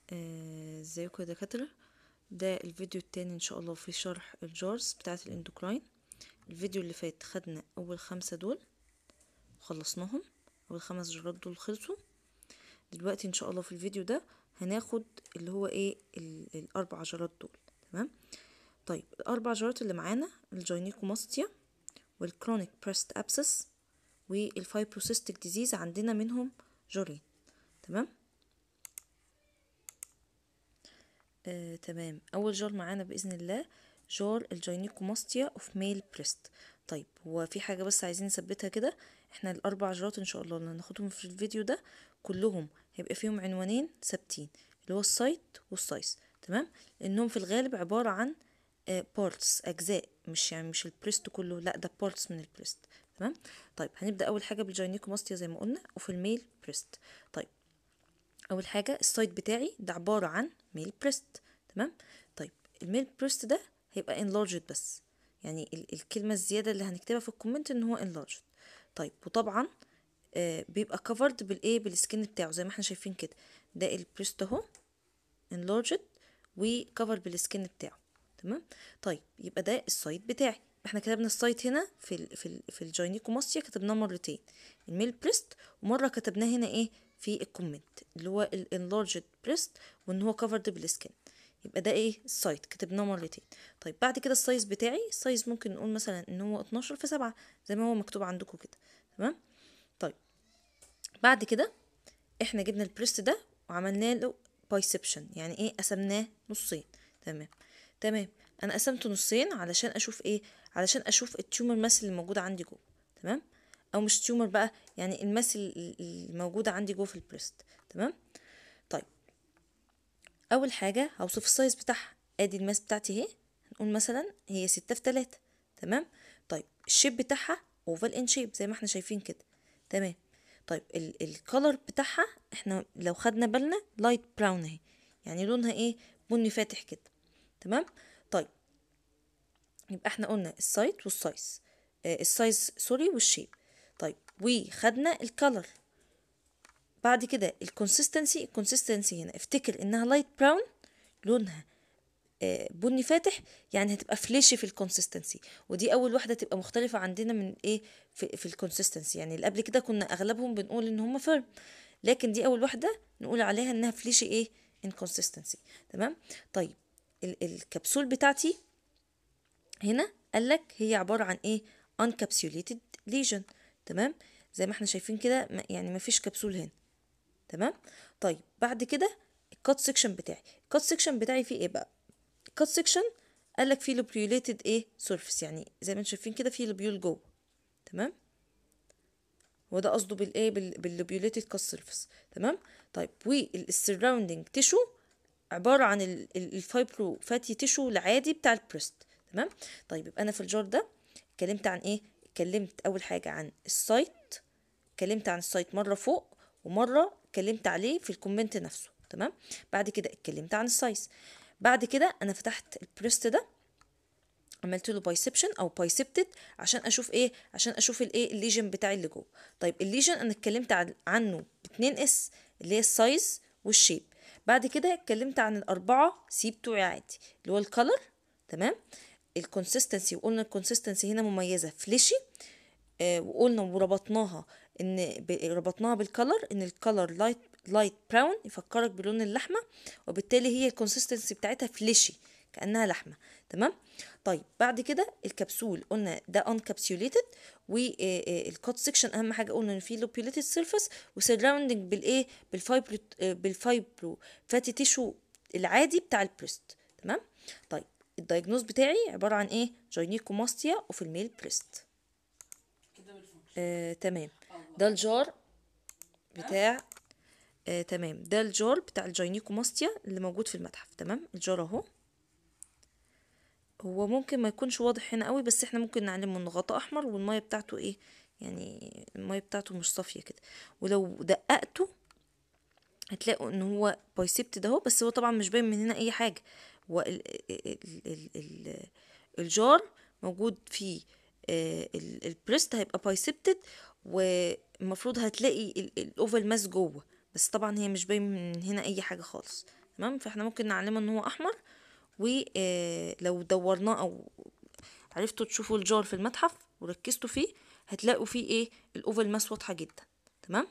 آه، ازيكم يا دكاترة ده الفيديو التاني ان شاء الله في شرح الجارز بتاعة الاندوكراين الفيديو اللي فات خدنا اول خمسة دول وخلصناهم اول خمس جرات دول خلصوا دلوقتي ان شاء الله في الفيديو ده هناخد اللي هو ايه ال- الاربع جرات دول تمام طيب الاربع جرات اللي معانا الجاينيكوماستيا والكرونيك بريست ابسس والفايبروسيستيك ديزيز عندنا منهم جارين تمام آه، تمام اول جار معانا باذن الله جار الجاينيكوماستيا اوف ميل بريست طيب هو في حاجه بس عايزين نثبتها كده احنا الاربع جرات ان شاء الله اللي هناخدهم في الفيديو ده كلهم هيبقى فيهم عنوانين ثابتين اللي هو السايت والسايز تمام لانهم في الغالب عباره عن بارتس اجزاء مش يعني مش البريست كله لا ده بارتس من البريست تمام طيب هنبدا اول حاجه بالجاينيكوماستيا زي ما قلنا وفي الميل بريست طيب اول حاجه السايت بتاعي ده عباره عن ميل بريست تمام طيب الميل بريست ده هيبقى enlarged بس يعني ال الكلمه الزياده اللي هنكتبها في الكومنت ان هو enlarged طيب وطبعا آه بيبقى covered بالايه بالسكين بتاعه زي ما احنا شايفين كده ده البريست اهو enlarged وكفر بالسكين بتاعه تمام طيب يبقى ده السايت بتاعي احنا كتبنا السايت هنا في ال في ال في الجاينيكوماستيا كتبناه مرتين الميل بريست ومره كتبناه هنا ايه في الكومنت اللي هو الانلارجد بريست وان هو كفرد بالسكين يبقى ده ايه السايت كتبناه مرتين طيب بعد كده السايز بتاعي السايز ممكن نقول مثلا ان هو 12 في 7 زي ما هو مكتوب عندكم كده تمام طيب بعد كده احنا جبنا البريست ده وعملنا له بايسبشن يعني ايه قسمناه نصين تمام تمام انا قسمته نصين علشان اشوف ايه علشان اشوف التيومر ماس اللي موجوده عندي جوه تمام او مش تيومر بقى يعني الماس ال- ال- الموجوده عندي جوه في البريست تمام طيب اول حاجه هوصف السايز بتاعها ادي الماس بتاعتي اهي هنقول مثلا هي ستة في تلاتة تمام طيب الشيب بتاعها اوفال ان شيب زي ما احنا شايفين كده تمام طيب الكولر بتاعها احنا لو خدنا بالنا لايت براون اهي يعني لونها ايه بني فاتح كده تمام طيب يبقى احنا قلنا السايت والسايز آه السايز سوري والشيب طيب وخدنا الكولر بعد كده الكونسيستنسي الكونسيستنسي هنا افتكر انها لايت براون لونها آه، بني فاتح يعني هتبقى فليشي في الكونسيستنسي ودي اول واحده تبقى مختلفه عندنا من ايه في, في الكونسيستنسي يعني اللي قبل كده كنا اغلبهم بنقول ان هم فيرم لكن دي اول واحده نقول عليها انها فليشي ايه انكونسيستنسي تمام طيب ال الكبسول بتاعتي هنا قالك هي عباره عن ايه uncapsulated lesion تمام زي ما احنا شايفين كده ما- يعني مفيش كبسول هنا تمام طيب بعد كده الكات سيكشن بتاعي الكات سيكشن بتاعي فيه ايه بقى الكات سيكشن قال لك فيه لوبيوليتد ايه سيرفيس يعني زي ما انتم شايفين كده فيه لوبيول جوه تمام هو ده قصده بالايه باللوبيوليتد كات سيرفيس تمام طيب والسراوندنج تيشو عباره عن الفايبرو فاتي تيشو العادي بتاع البريست تمام طيب يبقى انا في الجار ده اتكلمت عن ايه اتكلمت اول حاجه عن السايت اتكلمت عن السايت مره فوق ومره اتكلمت عليه في الكومنت نفسه تمام بعد كده اتكلمت عن السايز بعد كده انا فتحت البريست ده عملت له بايسبشن او بايسبتد عشان اشوف ايه عشان اشوف الايه الليجن بتاعي اللي جوه طيب الليجن انا اتكلمت عن عنه باتنين اس اللي هي السايز والشيب بعد كده اتكلمت عن الاربعه سي بتوعي عادي اللي هو الكالر تمام الكونسيستنسي وقلنا الكونسيستنسي هنا مميزه فليشي آه وقلنا وربطناها ان ب- ربطناها بالكلر ان الكلر لايت لايت براون يفكرك بلون اللحمه وبالتالي هي الكونسيستنسي بتاعتها فليشي كانها لحمه تمام طيب بعد كده الكبسول قلنا ده انكابسوليتد والكوت سيكشن اهم حاجه قلنا ان فيه لوبيوليتد سيرفيس وسراوندنج بالايه بالفايبرو آه، بالفايبرو فاتي تيشو العادي بتاع البريست تمام طيب الدايجنوز بتاعي عباره عن ايه جاينيكوماستيا وفي الميل بريست آه، تمام ده الجار بتاع آه، تمام ده الجار بتاع الجاينيكوماستيا اللي موجود في المتحف تمام الجار اهو هو ممكن ما يكونش واضح هنا قوي بس احنا ممكن نعلمه انه غطاء احمر والميه بتاعته ايه يعني الميه بتاعته مش صافيه كده ولو دققته هتلاقوا ان هو بايسبت ده اهو بس هو طبعا مش باين من هنا اي حاجه هو ال ال ال ال الجار موجود فيه آه، ال- البريست هيبقى بايسبتد والمفروض هتلاقي ال- الاوفال ماس جوه بس طبعا هي مش باين من هنا اي حاجه خالص تمام فاحنا ممكن نعلمه ان هو احمر ولو دورناه او عرفتوا تشوفوا الجار في المتحف وركزتوا فيه هتلاقوا فيه ايه الاوفال ماس واضحه جدا تمام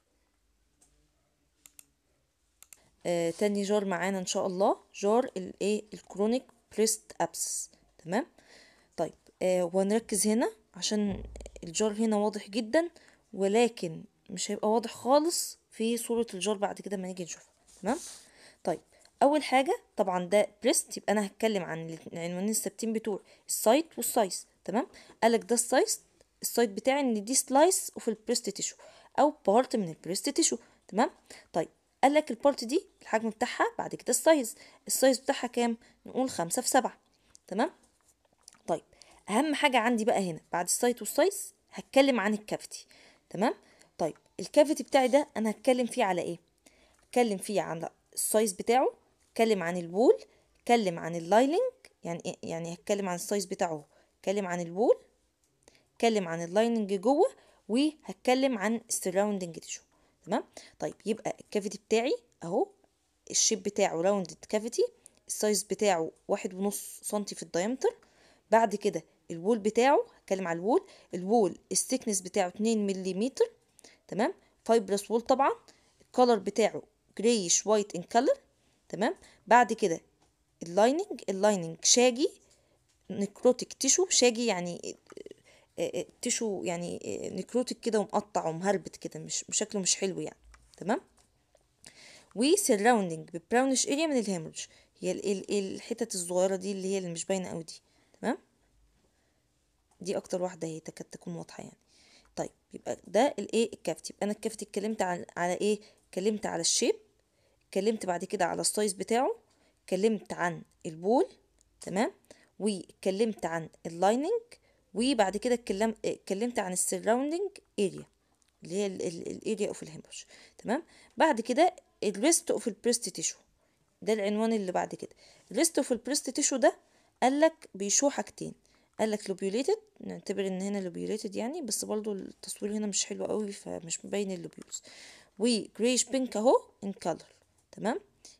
آه تاني جار معانا ان شاء الله جار الايه الكرونيك بريست ابسس تمام طيب آه وهنركز هنا عشان الجار هنا واضح جدا ولكن مش هيبقى واضح خالص في صورة الجار بعد كده ما نيجي نشوفها تمام طيب اول حاجة طبعا ده بريست يبقى انا هتكلم عن العنوانين الثابتين بتوع السايت والسايز تمام قالك ده السايز السايت بتاعي ان دي سلايس اوف البريست تيشو او بارت من البريست تيشو تمام طيب قال لك البارت دي الحجم بتاعها بعد كده السايز السايز بتاعها كام نقول خمسة في سبعة تمام طيب اهم حاجة عندي بقى هنا بعد السايت والسايز هتكلم عن الكافيتي تمام طيب الكافيتي بتاعي ده انا هتكلم فيه على ايه هتكلم فيه عن السايز بتاعه هتكلم عن الوول هتكلم عن اللايننج يعني إيه؟ يعني هتكلم عن السايز بتاعه هتكلم عن الوول هتكلم عن اللايننج جوه وهتكلم عن السراوندنج تيشو تمام طيب يبقى الكافيتي بتاعي اهو الشيب بتاعه راوندد كافيتي السايز بتاعه واحد ونص سنتي في الدايمتر بعد كده الوول بتاعه هتكلم على الوول الوول الثيكنس بتاعه 2 مليمتر تمام فايبرس وول طبعا الكولر بتاعه جريش وايت ان كلر تمام بعد كده اللايننج اللايننج شاجي نكروتيك تيشو شاجي يعني تيشو يعني نكروتيك كده ومقطع ومهربت كده مش شكله مش حلو يعني تمام وسراوندنج ببراونش اريا من الهيمورج هي الحتت الصغيره دي اللي هي اللي مش باينه قوي دي تمام دي اكتر واحده هي تكاد تكون واضحه يعني طيب يبقى ده الايه الكافتي يبقى انا الكافتي اتكلمت على على ايه اتكلمت على الشيب اتكلمت بعد كده على السايز بتاعه اتكلمت عن البول تمام واتكلمت عن اللايننج وبعد كده اتكلمت عن السراوندنج اريا اللي هي الاريا اوف الهيمورج تمام بعد كده الريست اوف البريست تيشو ده العنوان اللي بعد كده الريست اوف البريست تيشو ده قالك بيشو حاجتين قالك لوبيوليتد نعتبر ان هنا لوبيوليتد يعني بس برضو التصوير هنا مش حلو قوي فمش مبين اللوبيولز وجريش بينك اهو ان كلر تمام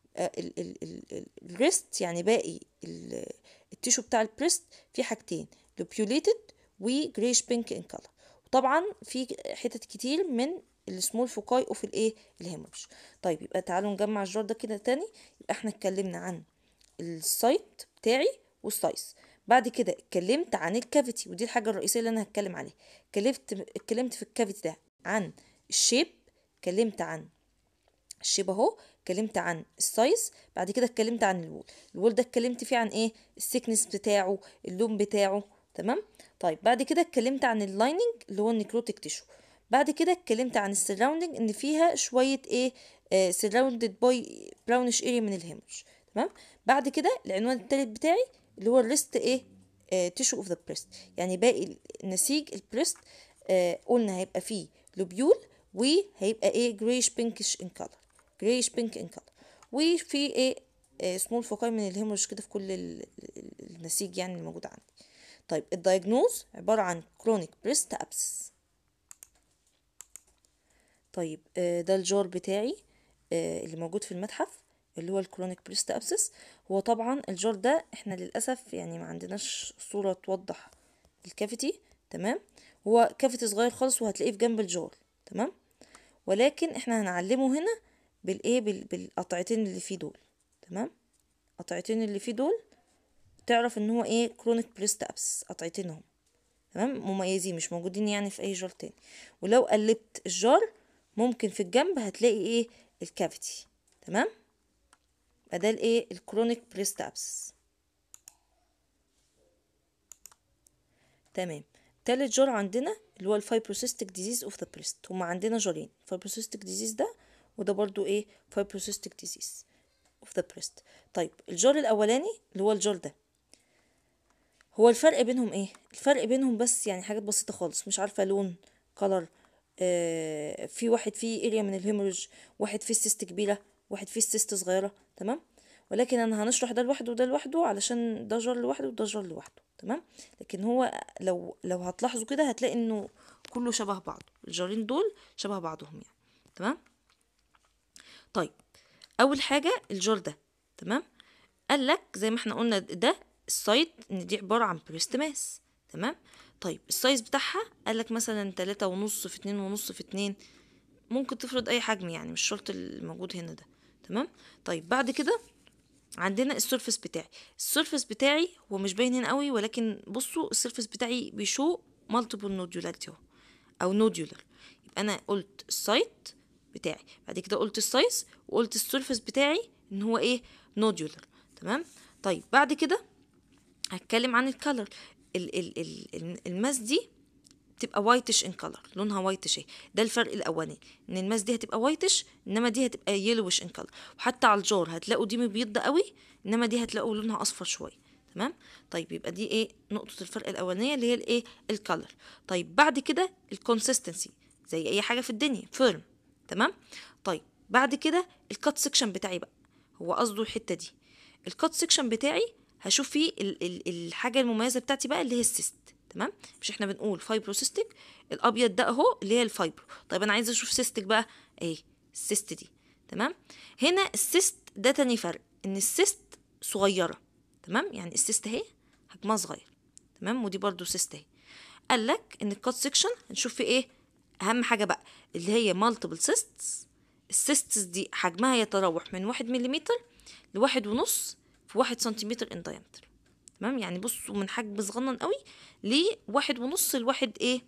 الريست يعني باقي التيشو بتاع البريست في حاجتين لوبيوليتد وجريش بينك ان كلر وطبعا في حتت كتير من السمول فوكاي اوف الايه الهيمورج طيب يبقى تعالوا نجمع الجار ده كده تاني يبقى احنا اتكلمنا عن السايت بتاعي والسايز بعد كده اتكلمت عن الكافيتي ودي الحاجه الرئيسيه اللي انا هتكلم عليها اتكلمت اتكلمت في الكافيتي ده عن الشيب اتكلمت عن الشيب اهو اتكلمت عن السايز بعد كده اتكلمت عن الوول الوول ده اتكلمت فيه عن ايه السيكنس بتاعه اللون بتاعه تمام طيب بعد كده اتكلمت عن اللايننج اللي هو النيكروتيك تيشو بعد كده اتكلمت عن السراوندنج ان فيها شويه ايه سراوندد باي براونش اريا من الهيمورج تمام بعد كده العنوان التالت بتاعي اللي هو الريست ايه تيشو اوف ذا بريست يعني باقي نسيج البريست آه قلنا هيبقى فيه لوبيول وهيبقى ايه جريش بينكش ان كلر جريش بينك ان كلر وفي ايه آه سمول فوكاي من الهيمورج كده في كل النسيج يعني الموجود عندي طيب الدايجنوز عبارة عن كرونيك بريست ابسس طيب آه ده الجار بتاعي آه اللي موجود في المتحف اللي هو الكرونيك بريست ابسس هو طبعا الجار ده احنا للاسف يعني ما عندناش صوره توضح الكافيتي تمام هو كافيتي صغير خالص وهتلاقيه في جنب الجار تمام ولكن احنا هنعلمه هنا بالايه بال... بالقطعتين اللي فيه دول تمام قطعتين اللي فيه دول تعرف ان هو ايه كرونيك بريست ابسس قطعتين اهم تمام مميزين مش موجودين يعني في اي جار تاني ولو قلبت الجار ممكن في الجنب هتلاقي ايه الكافيتي تمام ده الايه الكرونيك بريست ابسس تمام تالت جار عندنا اللي هو الفايبروسيستيك ديزيز اوف ذا بريست هما عندنا جارين فايبروسيستيك ديزيز ده وده برضو ايه فايبروسيستيك ديزيز اوف ذا بريست طيب الجار الاولاني اللي هو الجار ده هو الفرق بينهم ايه الفرق بينهم بس يعني حاجات بسيطه خالص مش عارفه لون كلر آه في واحد فيه اريا من الهيموريج واحد فيه السيست كبيره واحد فيه السيست صغيره تمام ولكن انا هنشرح ده لوحده وده لوحده علشان ده جار لوحده وده جار لوحده تمام لكن هو لو لو هتلاحظوا كده هتلاقي انه كله شبه بعضه الجارين دول شبه بعضهم يعني تمام طيب اول حاجه الجار ده تمام قال لك زي ما احنا قلنا ده السايد ان دي عباره عن بريست ماس تمام طيب السايز بتاعها قال لك مثلا تلاتة ونص في اتنين ونص في اتنين ممكن تفرض اي حجم يعني مش شرط الموجود هنا ده تمام طيب بعد كده عندنا السيرفس بتاعي السيرفس بتاعي هو مش باين هنا قوي ولكن بصوا السيرفس بتاعي بيشو مالتيبل نودولاريتي اهو او نودولار يبقى انا قلت السايت بتاعي بعد كده قلت السايز وقلت السيرفس بتاعي ان هو ايه نودولار تمام طيب بعد كده هتكلم عن الكالر ال ال ال الماس دي تبقى وايتش ان كلر لونها وايتش اهي ده الفرق الاولاني ان الماس دي هتبقى وايتش انما دي هتبقى يلوش ان كلر وحتى على الجار هتلاقوا دي مبيضه قوي انما دي هتلاقوا لونها اصفر شويه تمام طيب يبقى دي ايه نقطه الفرق الاولانيه اللي هي الايه الكلر طيب بعد كده الكونسيستنسي زي اي حاجه في الدنيا فيرم تمام طيب بعد كده الكات سيكشن بتاعي بقى هو قصده الحته دي الكات سيكشن بتاعي هشوف فيه ال ال الحاجه المميزه بتاعتي بقى اللي هي السيست تمام مش احنا بنقول فايبروسيستيك الابيض ده اهو اللي هي الفايبرو طيب انا عايزه اشوف سيستك بقى ايه السيست دي تمام هنا السيست ده تاني فرق ان السيست صغيره تمام يعني السيست اهي حجمها صغير تمام ودي برضو سيست اهي قال لك ان الكات سيكشن هنشوف في ايه اهم حاجه بقى اللي هي مالتيبل سيستس السيستس دي حجمها يتراوح من واحد مليمتر لواحد ونص في واحد سنتيمتر ان diameter تمام يعني بصوا من حجم صغنن قوي لواحد ونص لواحد ايه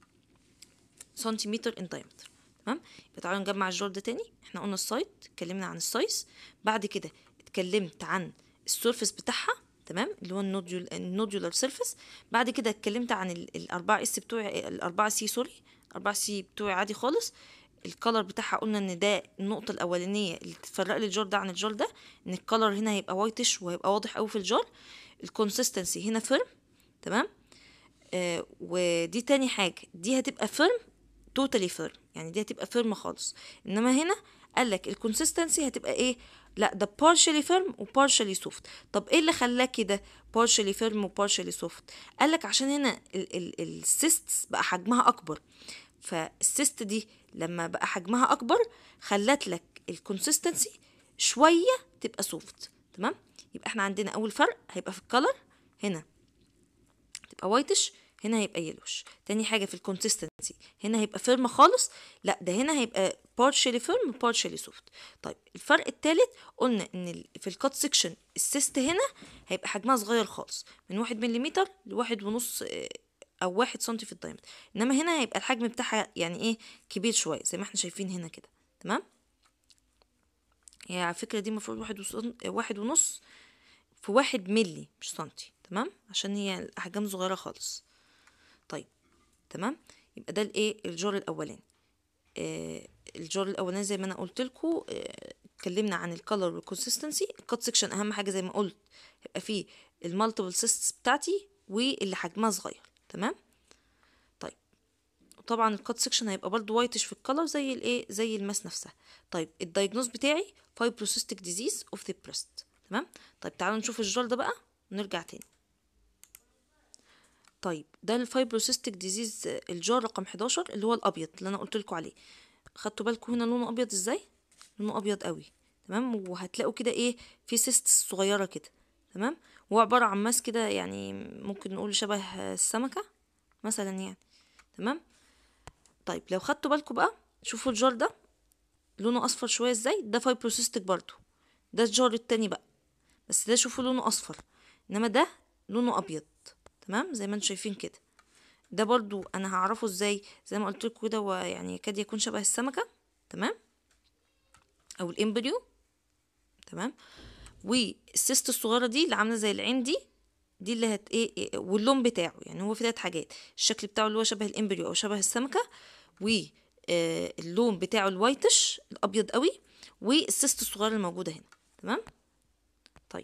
سنتيمتر ان diameter تمام يبقى تعالوا نجمع الجار ده تاني احنا قلنا السايت اتكلمنا عن السايز بعد كده اتكلمت عن السيرفس بتاعها تمام اللي هو النوديول النوديولار سيرفيس بعد كده اتكلمت عن الأربعة اس بتوعي الأربعة سي سوري الأربعة سي بتوعي عادي خالص الكلر بتاعها قلنا ان ده النقطة الأولانية اللي تفرق لي الجار ده عن الجار ده ان الكلر هنا هيبقى وايتش وهيبقى واضح قوي في الجار الكونسيستنسي هنا فيرم تمام آه ودي تاني حاجة دي هتبقى فيرم توتالي فيرم يعني دي هتبقى فيرم خالص انما هنا قال لك الكونسيستنسي هتبقى ايه لا ده partially firm و partially soft طب ايه اللي خلاه كده partially firm و partially soft قال لك عشان هنا السيستس بقى حجمها اكبر فالسيست دي لما بقى حجمها اكبر خلت لك الكونسيستنسي شويه تبقى سوفت تمام يبقى احنا عندنا اول فرق هيبقى في الكلر هنا تبقى وايتش هنا هيبقى يلوش تاني حاجه في الكونسيستنسي هنا هيبقى فيرم خالص لا ده هنا هيبقى partially firm partially soft طيب الفرق التالت قلنا ان في الكات سيكشن السيست هنا هيبقى حجمها صغير خالص من واحد مليمتر لواحد ونص او واحد سنتي في الدايمتر انما هنا هيبقى الحجم بتاعها يعني ايه كبير شويه زي ما احنا شايفين هنا كده تمام هي على فكره دي المفروض واحد, وصن... واحد ونص في واحد ملي مش سنتي تمام عشان هي الاحجام صغيره خالص طيب تمام يبقى ده الايه الجار الاولاني آه الجار الاولاني زي ما انا قلت لكم اتكلمنا آه عن الكالر والكونسيستنسي الكات سيكشن اهم حاجه زي ما قلت يبقى فيه المالتيبل سيستس بتاعتي واللي حجمها صغير تمام طيب طبعا الكات سيكشن هيبقى برضو وايتش في الكالر زي الايه زي الماس نفسها طيب الدايجنوز بتاعي فايبروسيستيك ديزيز اوف ذا بريست تمام طيب تعالوا نشوف الجار ده بقى ونرجع تاني طيب ده الفايبروسيستيك ديزيز الجار رقم 11 اللي هو الابيض اللي انا قلت لكم عليه خدتوا بالكم هنا لونه ابيض ازاي لونه ابيض قوي تمام وهتلاقوا كده ايه في سيست صغيره كده تمام هو عباره عن ماس كده يعني ممكن نقول شبه السمكه مثلا يعني تمام طيب لو خدتوا بالكم بقى شوفوا الجار ده لونه اصفر شويه ازاي ده فايبروسيستيك برضو ده الجار التاني بقى بس ده شوفوا لونه اصفر انما ده لونه ابيض تمام زي ما انتم شايفين كده ده برضو انا هعرفه ازاي زي ما قلت لكم كده هو يعني يكاد يكون شبه السمكه تمام او الامبريو تمام والسيست الصغيره دي اللي عامله زي العين دي دي اللي هت ايه, إيه واللون بتاعه يعني هو في ثلاث حاجات الشكل بتاعه اللي هو شبه الامبريو او شبه السمكه واللون بتاعه الوايتش الابيض قوي والسيست الصغيره الموجوده هنا تمام طيب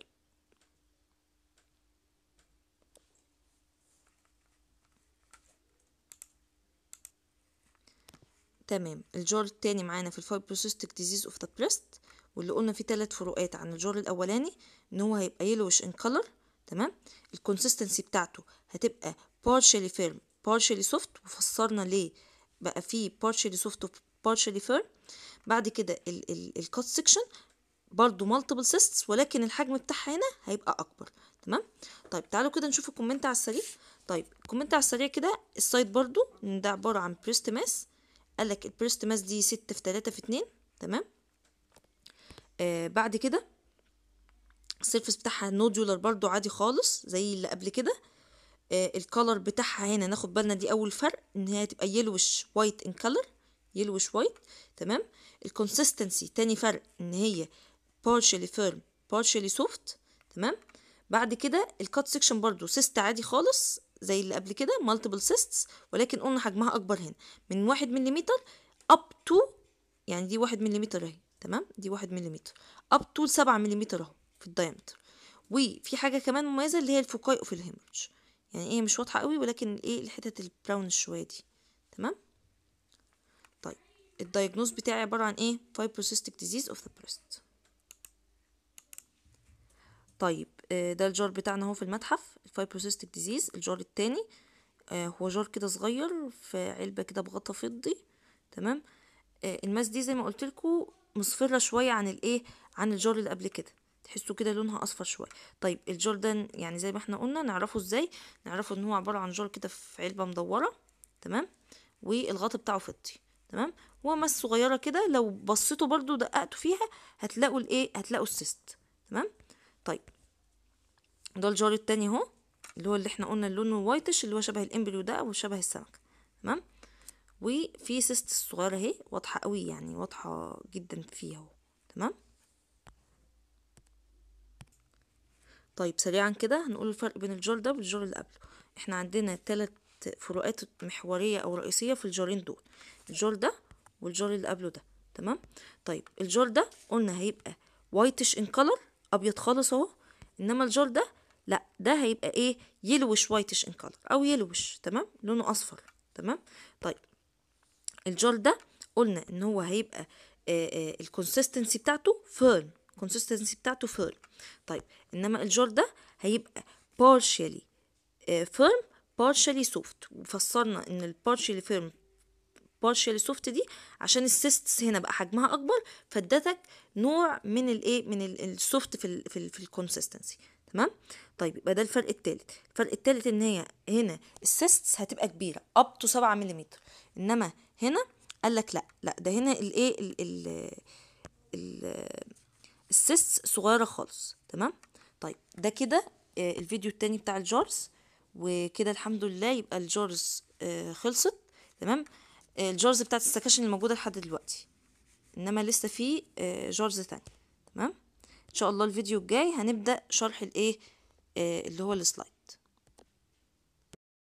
تمام الجار التاني معانا في الفايبروسيستيك ديزيز اوف ذا بريست واللي قلنا فيه تلات فروقات عن الجار الاولاني ان هو هيبقى يلوش ان كلر تمام الكونسيستنسي بتاعته هتبقى partially firm partially soft وفسرنا ليه بقى فيه partially soft و partially firm بعد كده الكات سيكشن برضو مالتيبل سيستس ولكن الحجم بتاعها هنا هيبقى اكبر تمام طيب تعالوا كده نشوف الكومنت على السريع طيب الكومنت على السريع كده السايد برضو ان ده عباره عن بريست ماس قال لك البريست ماس دي ستة في تلاتة في اتنين تمام آه بعد كده السيرفس بتاعها نودولار برضو عادي خالص زي اللي قبل كده آه الكالر بتاعها هنا ناخد بالنا دي اول فرق ان هي تبقى يلوش وايت ان كلر يلوش وايت تمام الكونسيستنسي تاني فرق ان هي partially firm partially soft تمام بعد كده الكات سيكشن برضو سيست عادي خالص زي اللي قبل كده مالتيبل سيستس ولكن قلنا حجمها اكبر هنا من واحد مليمتر اب تو يعني دي واحد مليمتر اهي تمام دي واحد مليمتر اب تو سبعة مليمتر اهو في الدايمتر وفي حاجه كمان مميزه اللي هي الفوكاي اوف الهيمرج يعني ايه مش واضحه قوي ولكن ايه الحتت البراون شويه دي تمام طيب الدايجنوز بتاعي عباره عن ايه فايبروسيستيك ديزيز اوف ذا بريست طيب آه، ده الجار بتاعنا اهو في المتحف الفايبروسيستيك ديزيز الجار التاني آه، هو جار كده صغير في علبة كده بغطا فضي تمام آه، الماس دي زي ما قلت لكم مصفرة شوية عن الايه عن الجار اللي قبل كده تحسوا كده لونها اصفر شويه طيب الجار ده يعني زي ما احنا قلنا نعرفه ازاي نعرفه ان هو عباره عن جار كده في علبه مدوره تمام والغطا بتاعه فضي تمام هو ماس صغيره كده لو بصيتوا برضو دققتوا فيها هتلاقوا الايه هتلاقوا السيست تمام طيب ده الجار التاني اهو اللي هو اللي احنا قلنا لونه وايتش اللي هو شبه الامبريو ده او شبه السمكه تمام وفي سيست الصغيره اهي واضحه قوي يعني واضحه جدا فيها اهو تمام طيب سريعا كده هنقول الفرق بين الجار ده والجار اللي قبله احنا عندنا تلات فروقات محوريه او رئيسيه في الجارين دول الجار ده والجار اللي قبله ده تمام طيب الجار ده قلنا هيبقى وايتش ان كلر ابيض خالص اهو انما الجار ده لا ده هيبقى ايه يلوش وايتش ان كلر او يلوش تمام لونه اصفر تمام طيب الجار ده قلنا ان هو هيبقى الكونسيستنسي بتاعته فيرم الكونسيستنسي بتاعته فيرم طيب انما الجار ده هيبقى partially فيرم partially soft وفسرنا ان البارشلي فيرم partially soft دي عشان السيستس هنا بقى حجمها اكبر فادتك نوع من الايه من السوفت في ال في ال في الكونسيستنسي تمام طيب يبقى ده الفرق التالت الفرق التالت ان هي هنا السيستس هتبقى كبيره اب تو 7 ملم انما هنا قال لك لا لا ده هنا الايه ال ال ال السيست صغيره خالص تمام طيب ده كده آه، الفيديو التاني بتاع الجارز وكده الحمد لله يبقى الجارز آه، خلصت تمام آه، الجارز بتاعت السكاشن الموجوده لحد دلوقتي انما لسه في آه، جارز تاني تمام ان شاء الله الفيديو الجاي هنبدا شرح الايه آه، اللي هو السلايد